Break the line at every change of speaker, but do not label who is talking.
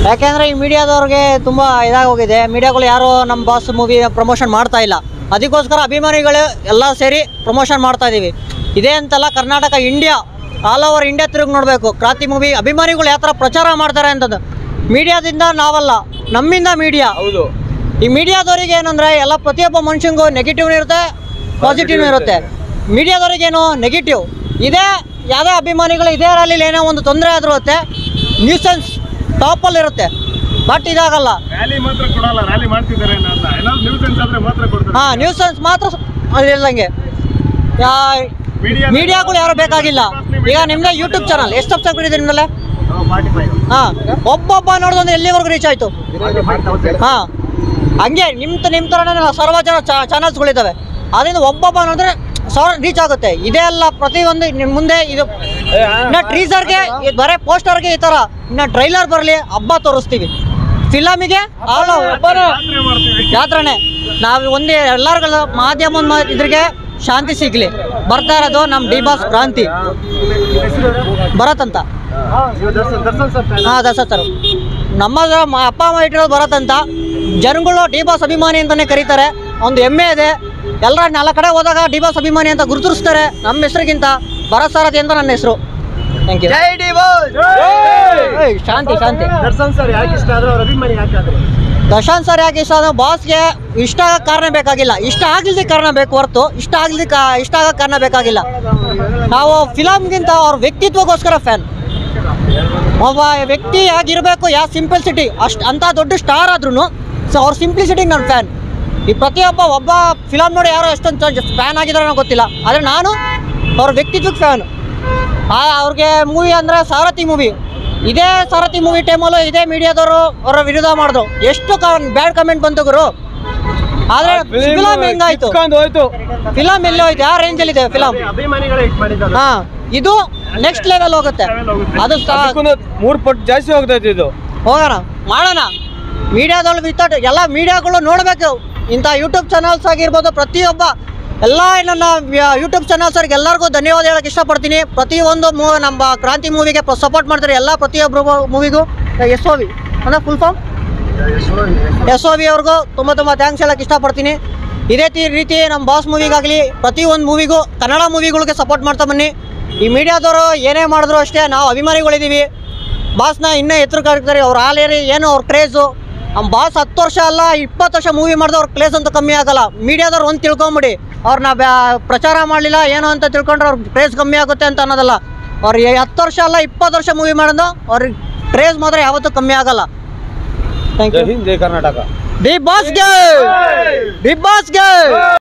ಯಾಕೆಂದರೆ ಈ ಮೀಡಿಯಾದವ್ರಿಗೆ ತುಂಬ ಇದಾಗೋಗಿದೆ ಮೀಡಿಯಾಗಳು ಯಾರು ನಮ್ಮ ಬಾಸ್ ಮೂವಿ ಪ್ರಮೋಷನ್ ಮಾಡ್ತಾ ಇಲ್ಲ ಅದಕ್ಕೋಸ್ಕರ ಅಭಿಮಾನಿಗಳು ಎಲ್ಲ ಸೇರಿ ಪ್ರಮೋಷನ್ ಮಾಡ್ತಾ ಇದ್ದೀವಿ ಇದೇ ಅಂತಲ್ಲ Karnataka India all over India ತಿರುಗಿ ನೋಡಬೇಕು ಕ್ರಾಂತಿ ಮೂವಿ ಅಭಿಮಾನಿಗಳು ಯಾವ ಥರ ಪ್ರಚಾರ ಮಾಡ್ತಾರೆ ಅಂತದ್ದು ಮೀಡಿಯಾದಿಂದ ನಾವಲ್ಲ ನಮ್ಮಿಂದ ಮೀಡಿಯಾ
ಹೌದು
ಈ ಮೀಡಿಯಾದವರಿಗೆ ಏನಂದ್ರೆ ಎಲ್ಲ ಪ್ರತಿಯೊಬ್ಬ ಮನುಷ್ಯಂಗೂ ನೆಗೆಟಿವ್ ಇರುತ್ತೆ ಪಾಸಿಟಿವ್ ಇರುತ್ತೆ ಮೀಡಿಯಾದವ್ರಿಗೇನು ನೆಗೆಟಿವ್ ಇದೇ ಯಾವುದೇ ಅಭಿಮಾನಿಗಳು ಇದೇ ರ್ಯಾಲಿಲಿ ಏನೋ ಒಂದು ತೊಂದರೆ ಆದ್ರೂ ಇರುತ್ತೆ ನ್ಯೂಸೆನ್ಸ್ ಟಾಪಲ್ಲಿ ಇರುತ್ತೆ ಬಟ್ ಇದಾಗಲ್ಲ
ರ್ಯಾಲಿ ಮಾತ್ರ ಕೊಡಲ್ಲ ರ್ಯಾಲಿ ಮಾಡ್ತಿದ್ದಾರೆ ಅಂತ ಏನಾದ್ರು ನ್ಯೂಸ್ ಆದ್ರೆ ಮಾತ್ರ ಕೊಡ್ತಾರೆ
ಹಾಂ ನ್ಯೂಸೆನ್ಸ್ ಮಾತ್ರ ಇಲ್ದಂಗೆ ಮೀಡಿಯಾಗಳು ಯಾರು ಬೇಕಾಗಿಲ್ಲ ಈಗ ನಿಮ್ಮದೇ ಯೂಟ್ಯೂಬ್ ಚಾನಲ್ ಎಷ್ಟು ಸಬ್ಸ್ಕ್ರೈಬರ್ ಇದೆ ನಿಮ್ಮಲ್ಲೇ ಹಾಂ ಒಬ್ಬೊಬ್ಬ ನೋಡಿದ್ರೆ ಎಲ್ಲಿವರೆಗೂ ರೀಚ್ ಆಯಿತು ಹಾಂ ಹಂಗೆ ನಿಮ್ಮ ನಿಮ್ಮ ಥರನೇ ಸರ್ವ ಜನ ಚಾನಲ್ಸ್ಗಳಿದ್ದಾವೆ ಅದರಿಂದ ಒಬ್ಬೊಬ್ಬ ನೋಡಿದ್ರೆ ಸಾವಿರ ರೀಚ್ ಆಗುತ್ತೆ ಇದೇ ಅಲ್ಲ ಪ್ರತಿಯೊಂದು ನಿಮ್ಮ ಮುಂದೆ ಇದು ಇನ್ನು ಟ್ರೀಸರ್ಗೆ ಬರೀ ಪೋಸ್ಟರ್ಗೆ ಈ ಥರ ಇನ್ನು ಟ್ರೈಲರ್ ಬರಲಿ ಹಬ್ಬ ತೋರಿಸ್ತೀವಿ ಫಿಲಮಿಗೆ ಆಲ್
ಜಾತ್ರೆ ಮಾಡ್ತೀವಿ
ಯಾತ್ರನೇ ನಾವು ಒಂದೇ ಎಲ್ಲರಿಗೂ ಮಾಧ್ಯಮ ಇದ್ರಿಗೆ ಶಾಂತಿ ಸಿಗ್ಲಿ ಬರ್ತಾ ಇರೋದು ನಮ್ಮ ಡಿ ಬಾಸ್ ಕ್ರಾಂತಿ ಭರತ್ ಅಂತ ಹಾಂ ದರ್ಶನ್ ಸರ್ ನಮ್ಮ ಮ- ಅಪ್ಪ ಅಮ್ಮ ಇಟ್ಟಿರೋದು ಭರತ್ ಅಂತ ಜನಗಳು ಡಿ ಬಾಸ್ ಅಭಿಮಾನಿ ಅಂತಲೇ ಕರೀತಾರೆ ಒಂದು ಹೆಮ್ಮೆ ಇದೆ ಎಲ್ಲರ ನಾಲ್ಕು ಕಡೆ ಹೋದಾಗ ಡಿ ಬಾಸ್ ಅಭಿಮಾನಿ ಅಂತ ಗುರುತಿಸ್ತಾರೆ ನಮ್ಮ ಹೆಸರಿಗಿಂತ ಭರತ್ ಸಾರಥಿ ಅಂತ ನನ್ನ ಹೆಸರು ಥ್ಯಾಂಕ್ ಯು
ಜೈ ಡಿ ಬಾಸ್
ಶಾಂತಿ ಶಾಂತಿ
ದರ್ಶನ್ ಸರ್ ಯಾಕೆ ಇಷ್ಟ ಆದ್ರೆ ಅವ್ರ ಅಭಿಮಾನಿ ಯಾಕೆ ಆದ್ರೆ
ದಶಾಂತ್ ಸರ್ ಯಾಕೆ ಇಷ್ಟ ಅಂದ್ರೆ ಬಾಸ್ಗೆ ಇಷ್ಟ ಆಗಕ್ಕೆ ಕಾರಣ ಬೇಕಾಗಿಲ್ಲ ಇಷ್ಟ ಆಗ್ಲಿಕ್ಕೆ ಕಾರಣ ಬೇಕು ಹೊರತು ಇಷ್ಟ ಆಗ್ಲಿಕ್ಕೆ ಇಷ್ಟ ಆಗಕ್ಕೆ ಕಾರಣ ಬೇಕಾಗಿಲ್ಲ ನಾವು ಫಿಲಮ್ಗಿಂತ ಅವ್ರ ವ್ಯಕ್ತಿತ್ವಗೋಸ್ಕರ ಫ್ಯಾನ್ ಒಬ್ಬ ವ್ಯಕ್ತಿ ಹೇಗಿರಬೇಕು ಯಾವ ಸಿಂಪಲ್ಸಿಟಿ ಅಷ್ಟು ಅಂಥ ದೊಡ್ಡ ಸ್ಟಾರ್ ಆದ್ರೂ ಸೊ ಅವ್ರ ಸಿಂಪ್ಲಿಸಿಟಿಗೆ ನಾನು ಫ್ಯಾನ್ ಈ ಪ್ರತಿಯೊಬ್ಬ ಒಬ್ಬ ಫಿಲಮ್ ನೋಡಿ ಯಾರೋ ಎಷ್ಟೊಂದು ಫ್ಯಾನ್ ಆಗಿದ್ದಾರೆ ಅನ್ನೋ ಗೊತ್ತಿಲ್ಲ ಆದರೆ ನಾನು ಅವ್ರ ವ್ಯಕ್ತಿತ್ವಕ್ಕೆ ಫ್ಯಾನು ಅವ್ರಿಗೆ ಮೂವಿ ಅಂದರೆ ಸಾರಥಿ ಮೂವಿ ಇದೇ ಸಾರಥಿ ಮೂವಿ ಟೈಮಲ್ಲೂ ಇದೇ ಮೀಡಿಯಾದವರು ಅವರ ವಿರೋಧ ಮಾಡಿದ್ರು ಎಷ್ಟು ಬ್ಯಾಡ್ ಕಮೆಂಟ್ ಬಂತು ಗುರು ಆದರೆ ಫಿಲಮ್ ಹೆಂಗಾಯ್ತು
ಹೋಯ್ತು
ಫಿಲಮ್ ಎಲ್ಲಿ ಹೋಯ್ತು ಯಾವ ರೇಂಜಲ್ಲಿದೆ ಫಿಲಮ್
ಅಭಿಮಾನಿಗಳೇ ಹಿಟ್ ಮಾಡಿದ್ದಾರೆ
ಹಾಂ ಇದು ನೆಕ್ಸ್ಟ್ ಲೆವೆಲ್ ಹೋಗುತ್ತೆ ಅದು ಸಾ-
ಮೂರು ಪಟ್ಟು ಜಾಸ್ತಿ ಹೋಗ್ತೈತಿ ಇದು
ಹೋಗೋಣ ಮಾಡೋಣ ಮೀಡಿಯಾದವ್ರು ವಿತೌಟ್ ಎಲ್ಲ ಮೀಡಿಯಾಗಳು ನೋಡಬೇಕು ಇಂಥ ಯೂಟ್ಯೂಬ್ ಚಾನಲ್ಸ್ ಆಗಿರ್ಬೋದು ಪ್ರತಿಯೊಬ್ಬ ಎಲ್ಲ ನನ್ನ ಯೂಟ್ಯೂಬ್ ಚಾನಲ್ಸರ್ಗೆ ಎಲ್ಲರಿಗೂ ಧನ್ಯವಾದ ಹೇಳಕ್ಕೆ ಇಷ್ಟಪಡ್ತೀನಿ ಪ್ರತಿಯೊಂದು ಮೂ ನಮ್ಮ ಕ್ರಾಂತಿ ಮೂವಿಗೆ ಸಪೋರ್ಟ್ ಮಾಡ್ತಾರೆ ಎಲ್ಲ ಪ್ರತಿಯೊಬ್ಬರು ಮೂವಿಗೂ ಎಸ್ ಒ ವಿ ಅಂದರೆ full form S O V ಅವ್ರಿಗೂ ತುಂಬ ತುಂಬ ಥ್ಯಾಂಕ್ಸ್ ಹೇಳಕ್ಕೆ ಇಷ್ಟಪಡ್ತೀನಿ ಇದೇ ತಿ ರೀತಿ ನಮ್ಮ ಬಾಸ್ ಮೂವಿಗಾಗಲಿ ಪ್ರತಿಯೊಂದು ಮೂವಿಗೂ ಕನ್ನಡ ಮೂವಿಗಳಿಗೆ ಸಪೋರ್ಟ್ ಮಾಡ್ತಾ ಬನ್ನಿ ಈ ಮೀಡಿಯಾದವರು ಏನೇ ಮಾಡಿದ್ರು ಅಷ್ಟೇ ನಾವು ಅಭಿಮಾನಿಗಳಿದ್ದೀವಿ ಬಾಸ್ನ ಇನ್ನೂ ಎತ್ತರಕ್ಕೆ ಹಾಕ್ತಾರೆ ಅವ್ರು ಆಲೇರಿ ಏನು ಅವ್ರ ಕ್ರೇಜು ನಮ್ಮ ಬಾಸ್ ಹತ್ತು ವರ್ಷ ಅಲ್ಲ ಇಪ್ಪತ್ತು ವರ್ಷ ಮೂವಿ ಮಾಡಿದ್ರೆ ಅವ್ರ ಕ್ರೇಜ್ ಅಂತ ಕಮ್ಮಿ ಆಗಲ್ಲ ಮೀಡಿಯಾದವ್ರು ಒಂದು ತಿಳ್ಕೊಂಬಿಡಿ ಅವ್ರನ್ನ ಬ್ಯಾ ಪ್ರಚಾರ ಮಾಡಲಿಲ್ಲ ಏನು ಅಂತ ತಿಳ್ಕೊಂಡ್ರೆ ಅವ್ರ ಕ್ರೇಜ್ ಕಮ್ಮಿ ಆಗುತ್ತೆ ಅಂತ ಅನ್ನೋದಲ್ಲ ಅವ್ರು ಎ- ಹತ್ತು ವರ್ಷ ಅಲ್ಲ ಇಪ್ಪತ್ತು ವರ್ಷ ಮೂವಿ ಮಾಡೋದು ಅವ್ರಿಗೆ ಕ್ರೇಜ್ ಮಾತ್ರ ಯಾವತ್ತೂ ಕಮ್ಮಿ ಆಗಲ್ಲ ಥ್ಯಾಂಕ್
ಜೈ
ಯು
ಹಿಂದ್ ಜೈ ಕರ್ನಾಟಕ
ಡಿ ಬಾಸ್ಗೆ ಡಿ ಬಾಸ್ಗೆ